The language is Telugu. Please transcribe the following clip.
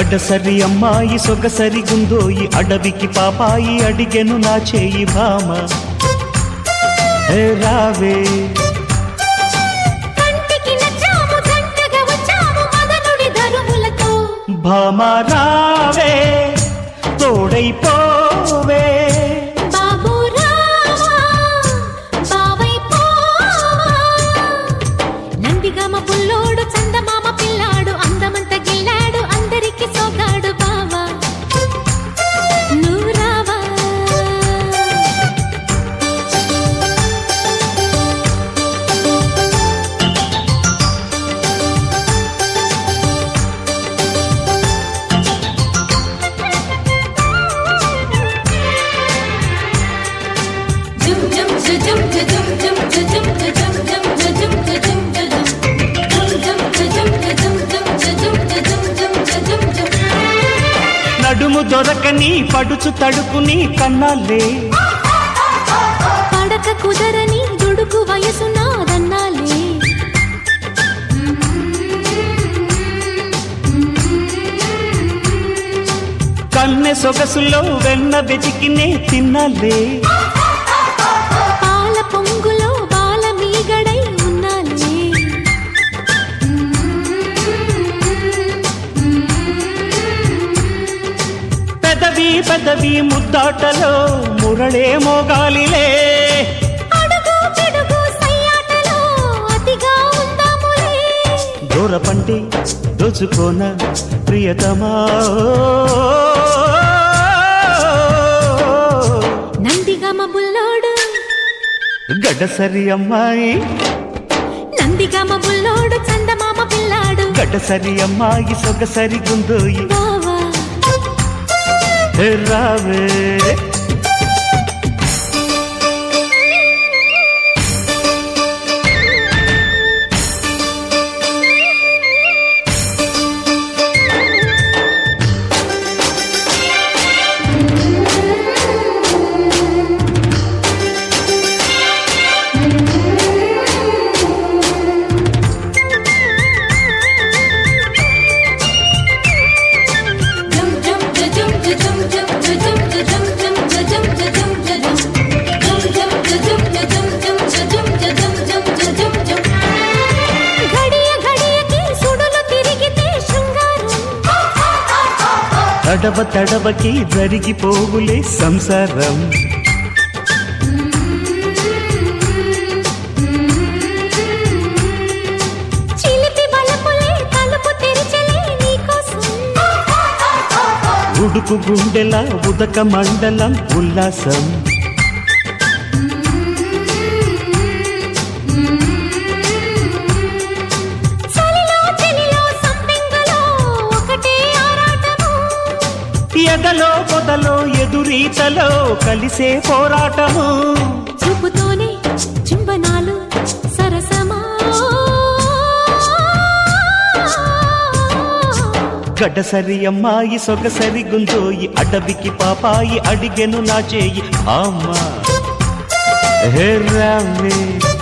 గడ్డసరి అమ్మాయి సొగసరి గుందోయి అడవికి పాపాయి అడిగెను నా చేయి భామ హే రావే కంటికి నచ్చాము జంటగా వచ్చాము మదనుడి ధరువులతో భామ రావే తోడైపోవే బాబు రావా బావై పోవా నందిగామ పుల్లోడు చందమామ పిల్లాడు అందమంత గిల్లాడు అందరికి సోగాడు బావా నువ్వు రావా జుమ్ జుమ్ జుమ్ జుమ్ జుమ్ జుమ్ జుమ్ జుమ్ జుమ్ జుమ్ జుమ్ జుమ్ జుమ్ జుమ్ నడుము దొరకని పడుచు తడుకుని కన్నాలే పడక కుదరని దుడుకు వయసు నాదన్నాలే కన్నె సొగసులో వెన్న వెతికినే తిన్నాలే పాల పొంగులో బాల మీగడై ఉన్నాలే పెదవి పెదవి ముద్దాటలో మురళే మోగాలిలే అడుగు పిడుగు సయ్యాటలో అతిగా ఉందాములే దూరపంటి దోచుకోన ప్రియతమా నందిగమ బుల్లోడు గడ్డసరి అమ్మాయి నందిగమ బుల్లోడు చందమామ పిల్లాడు గడ్డసరి అమ్మాయి సొగసరి గుందోయి బావా హే రావే ఘడియ ఘడియకి సుడులు తిరిగితే శృంగారం తడవ తడవకి జరిగిపోవులే సంసారం చిలిపి బలపులే తలుపు తెరిచలే నీకోసం ఉడుకు గుండెల ఉదక మండలం ఉల్లాసం చలిలో చెలిలో సంపెంగలో ఒకటే ఆరాటము ఎదలో పొదలో ఎదురీతలో కలిసే పోరాటము చూపుతోనే చుంబనాలు సరసమా గడ్డసరి అమ్మాయి సొగసరి గుందోయి అడవికి పాపాయి అడిగెను నా చేయి అమ్మా హే రావే